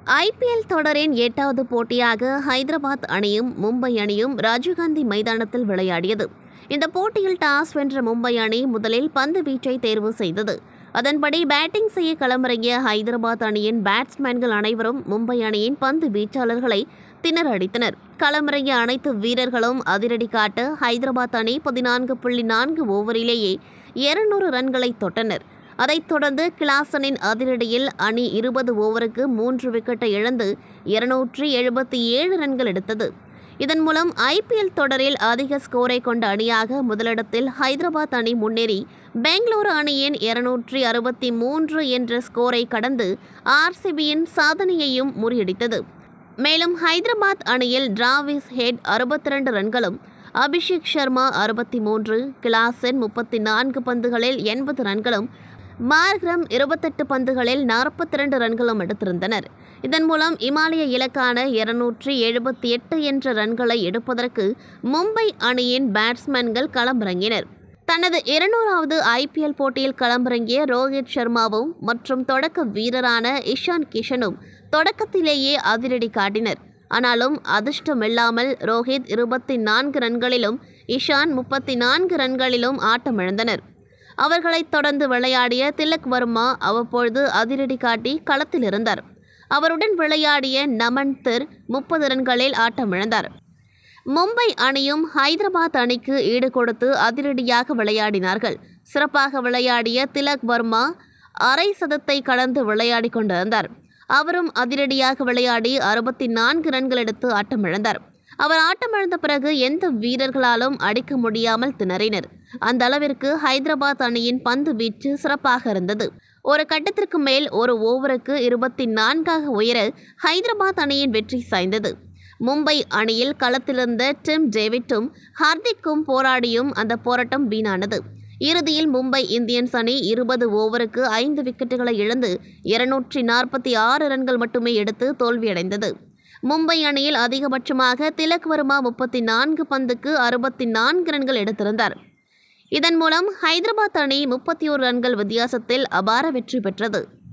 IPL தொடரின் எட்டாவது போட்டியாக ஹைதராபாத் அணியும் மும்பை அணியும் ராஜீவ்காந்தி மைதானத்தில் விளையாடியது இந்த போட்டியில் டாஸ் வென்ற மும்பை அணி முதலில் பந்து வீச்சை தேர்வு செய்தது அதன்படி பேட்டிங் செய்ய களமிறங்கிய ஹைதராபாத் அணியின் பேட்ஸ்மேன்கள் அனைவரும் மும்பை அணியின் பந்து வீச்சாளர்களை திணறடித்தனர் களமிறங்கிய அனைத்து வீரர்களும் அதிரடி காட்ட ஹைதராபாத் அணி பதினான்கு புள்ளி நான்கு ஓவரிலேயே இருநூறு ரன்களை தொட்டனர் அதைத் தொடர்ந்து கிளாசனின் அதிரடியில் அணி இருபது ஓவருக்கு மூன்று விக்கெட்டை இழந்து இருநூற்றி எழுபத்தி ஏழு ரன்கள் எடுத்தது இதன் மூலம் ஐபிஎல் தொடரில் அதிக ஸ்கோரை கொண்ட அணியாக முதலிடத்தில் ஹைதராபாத் அணி முன்னேறி பெங்களூரு அணியின் இருநூற்றி அறுபத்தி மூன்று என்ற ஸ்கோரை கடந்து ஆர்சிபியின் சாதனையையும் முறியடித்தது மேலும் ஹைதராபாத் அணியில் டிராவிஸ் ஹெட் அறுபத்தி ரெண்டு ரன்களும் அபிஷேக் சர்மா அறுபத்தி மூன்று கிளாசன் முப்பத்தி நான்கு பந்துகளில் எண்பது ரன்களும் மார்க்ரம் இருபத்தெட்டு பந்துகளில் நாற்பத்தி ரெண்டு ரன்களும் எடுத்திருந்தனர் இதன் மூலம் இமாலய இலக்கான இருநூற்றி எழுபத்தி எட்டு என்ற ரன்களை எடுப்பதற்கு மும்பை அணியின் பேட்ஸ்மேன்கள் களமிறங்கினர் தனது இருநூறாவது ஐபிஎல் போட்டியில் களமிறங்கிய ரோஹித் சர்மாவும் மற்றும் தொடக்க வீரரான இஷான் கிஷனும் தொடக்கத்திலேயே அதிரடி காட்டினர் ஆனாலும் அதிர்ஷ்டமில்லாமல் ரோஹித் இருபத்தி நான்கு ரன்களிலும் இஷான் முப்பத்தி நான்கு ரன்களிலும் ஆட்டமிழந்தனர் அவர்களைத் தொடர்ந்து விளையாடிய திலக் வர்மா அவ்வப்பொழுது அதிரடி காட்டி களத்தில் இருந்தார் அவருடன் விளையாடிய நமன் திர் முப்பது ரன்களில் ஆட்டமிழந்தார் மும்பை அணியும் ஹைதராபாத் அணிக்கு ஈடு கொடுத்து அதிரடியாக விளையாடினார்கள் சிறப்பாக விளையாடிய திலக் வர்மா அரை சதத்தை கடந்து விளையாடி கொண்டிருந்தார் அவரும் அதிரடியாக விளையாடி அறுபத்தி நான்கு ரன்கள் எடுத்து ஆட்டமிழந்தார் அவர் ஆட்டமிழந்த பிறகு எந்த வீரர்களாலும் அடிக்க முடியாமல் திணறினர் அந்த அளவிற்கு ஹைதராபாத் அணியின் பந்து வீச்சு சிறப்பாக இருந்தது ஒரு கட்டத்திற்கு மேல் ஒரு ஓவருக்கு இருபத்தி நான்காக உயர ஹைதராபாத் அணியின் வெற்றி சாய்ந்தது மும்பை அணியில் களத்திலிருந்த டிம் டேவிட்டும் ஹார்திக்கும் போராடியும் அந்த போராட்டம் வீணானது இறுதியில் மும்பை இந்தியன்ஸ் அணி இருபது ஓவருக்கு ஐந்து விக்கெட்டுகளை இழந்து இருநூற்றி நாற்பத்தி ஆறு ரன்கள் மட்டுமே எடுத்து தோல்வியடைந்தது மும்பை அணியில் அதிகபட்சமாக திலக் வர்மா முப்பத்தி நான்கு பந்துக்கு அறுபத்தி நான்கு ரன்கள் எடுத்திருந்தார் இதன் மூலம் ஹைதராபாத் அணி முப்பத்தி ஓரு ரன்கள் வித்தியாசத்தில் அபார வெற்றி பெற்றது